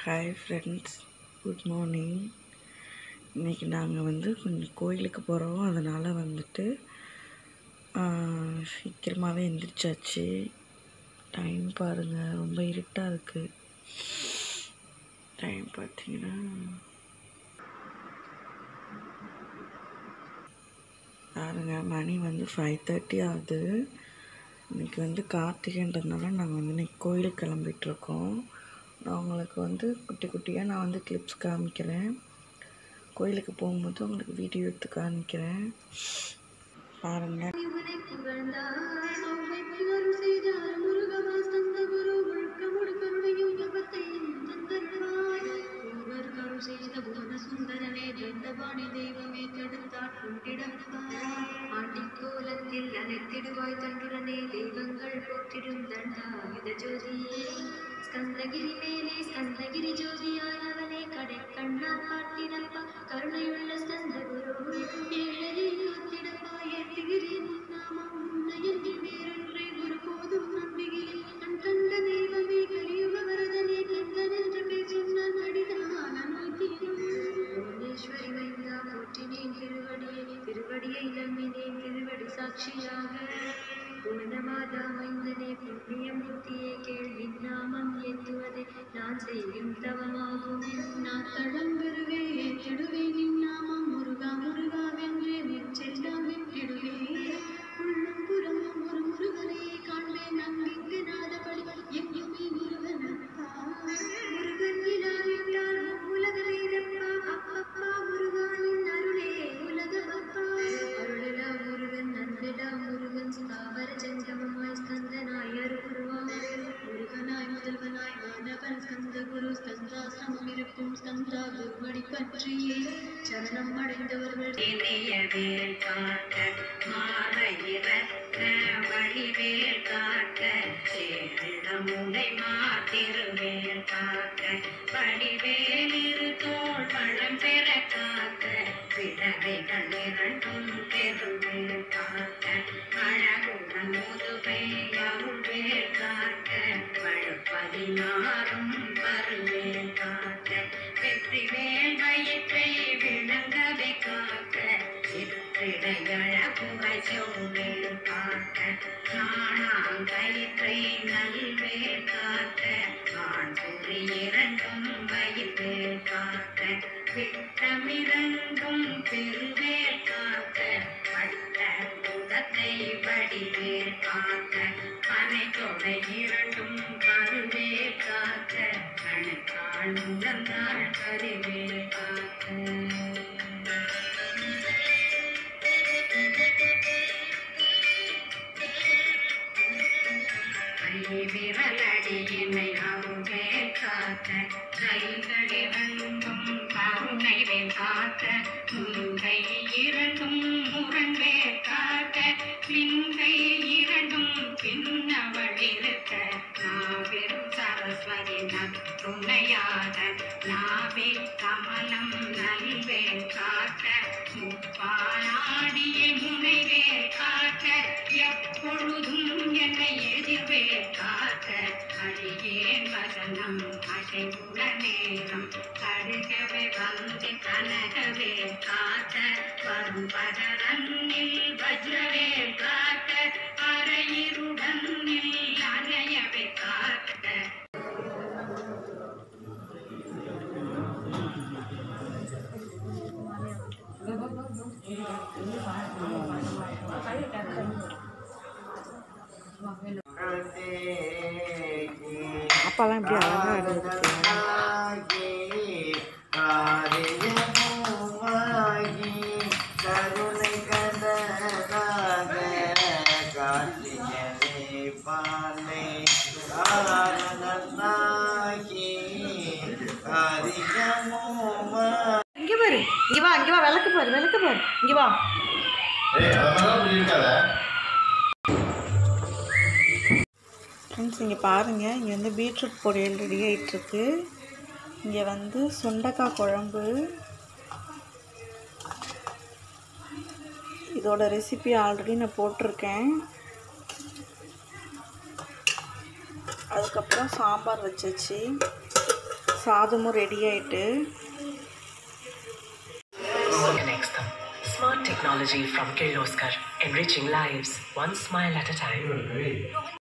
Hi friends good morning இன்றைக்கி நாங்கள் வந்து கொஞ்சம் கோயிலுக்கு போகிறோம் அதனால் வந்துட்டு சீக்கிரமாகவே எந்திரிச்சாச்சு டைம் பாருங்கள் ரொம்ப இருட்டாக இருக்குது டைம் பார்த்தீங்கன்னா பாருங்க மணி வந்து ஃபைவ் தேர்ட்டி ஆகுது இன்றைக்கி வந்து கார்த்திகைன்றதுனால நாங்கள் வந்து இன்னைக்கு கோயிலுக்கு கிளம்பிட்டுருக்கோம் நான் உங்களுக்கு வந்து குட்டி குட்டியாக நான் வந்து கிளிப்ஸ் காமிக்கிறேன் கோயிலுக்கு போகும்போது உங்களுக்கு வீடியோ எடுத்து காமிக்கிறேன் பாருங்கள் இவனை புகழ்ந்தார் அவ்வைக்கு அருள் செய்தார் முருகவா ஸ்கந்த குரு முழுக்க முழுக்கருடையும் யுகத்தை தந்தருள்வாய் ஒருவர் அருள் செய்த புவன சுந்தரனே தண்டபாணி தெய்வமே தடுத்தாட் கொண்டிடவாய் ஆண்டிக்கோலத்தில் அனைத்திடுவாய் தண்டுடனே தெய்வங்கள் போற்றிடும் தண்டாயுத ஜோதியே ஸ்கந்தகிரி மேலே ஸ்கந்தகிரி ஜோதியானவனே கடை கண்ணால் பார்த்திடப்பா கருணையுள்ள ஸ்கந்த குரு ஏழரை காத்திடப்பா ஏற்றுகிறேன் நாமம் உன்னையன்றி வேறொன்றை ஒருபோதும் நம்புகிறேன் கண் கண்ட தெய்வமே கலியுக வரதனே கந்தன் என்ற பேர் சொன்ன நடிதான் அனுமதியும் புவனேஸ்வரி வைந்தா போற்றினேன் திருவடியை திருவடியை நம்பினேன் திருவடி சாட்சியாக புவனமாதா மைந்தனே புண்ணியமூர்த்தியே கேள்வி நாமம் ஏத்துவதே நான் செய்யும் தவமாகும் நான் தடம் பெறுவே ஏற்றிடுவேன் நின் நாமம் முருகா முருகா வென்றே முச்செல்லாம் வெற்றிடுவே உள்ளும் புறமும் ஒரு முருகனை காண்பேன் அங்கிங்கு நாதபடி எங்குமே முருகனப்பா முருகன் இல்லாவிட்டால் உலகமே தப்பா அப்பப்பா முருகானின் அருளே உலகமப்பா அருளடா முருகன் நந்தடா முருகன் ஸ்தாவர ஜங்கமமாய் ஸ்கந்தனாய் அருள்வாய் முருகனாய் முதல்வனாய் மாணவன் ஸ்கந்த குரு ஸ்கந்தாசிரமம் இருக்கும் ஸ்கந்தா குருவடி பற்றி சரணம் அடைந்தவர்கள் இனியவேல் காக்க மாலையிறக்க வழிவேல் காக்க சேரிடமுனை மாத்திருவேல் காக்க வடிவேலிரு தோள் வளம் பெற காக்க விடவைகள் இரண்டும் பெருவேல் காக்க அழகுடன் முதுகை அருள்வேல் காக்க வழுப்பதினாரும் பருவேல் காக்க வெற்றி வேல் வயிற்றை விளங்கவே காக்க சிற்றிடையழ புகை சோவேல் காக்க நாணாம் கயிற்றை நல்வேல் காக்க ஆண் குறி இரண்டும் வயிற்வேல் காக்க விட்டமிரண்டும் பெருவேல் காக்க வட்ட புதத்தை வடிவேல் காக்க பனை தொடை இரண்டும் கருவேல் காக்க கணக்கால் முழந்தாள் கருவேல் காக்க கை விரலடியினை அருகே காக்க கைகளிரண்டும் கருணை காக்க முங்கை இரண்டும் முரண்வே காக்க பின்கை இரண்டும் பின்னவளிருக்க நாவில் சரஸ்வதி துணையாக நாவில் கமலம் நல்வே காக்க முப்பாலாடிய முனைவே காக்க எப்பொழுதும் என்னை எதிர்வே காக்க அடியேன் வசனம் அசைவுட நேரம் கடுகவே வந்து கனகவே காக்க வரும் பதரன்னில் வஜ்ரவே காக்க அரையிருடன் அணையவே காக்க அப்பாலாம் எப்படி அழகாக இருந்துச்சு கருணை கதனாக கார்த்திகனே பாலை காரணனாகி அதிகமுமா இங்கே பாரு இங்கே வா இங்கே வா விளக்கு பாரு விளக்கு பாரு இங்கே வா ஏய் அதெல்லாம் பண்ணிருக்காத ஃப்ரெண்ட்ஸ் இங்கே பாருங்கள் இங்கே வந்து பீட்ரூட் பொரியல் ரெடி ஆகிட்டுருக்கு இங்கே வந்து சுண்டக்காய் குழம்பு இதோட ரெசிபி ஆல்ரெடி நான் போட்டிருக்கேன் அதுக்கப்புறம் சாம்பார் வச்சாச்சு சாதமும் ரெடி ஆயிட்டு connects them. Smart technology from Kirloskar, enriching lives one smile at a time.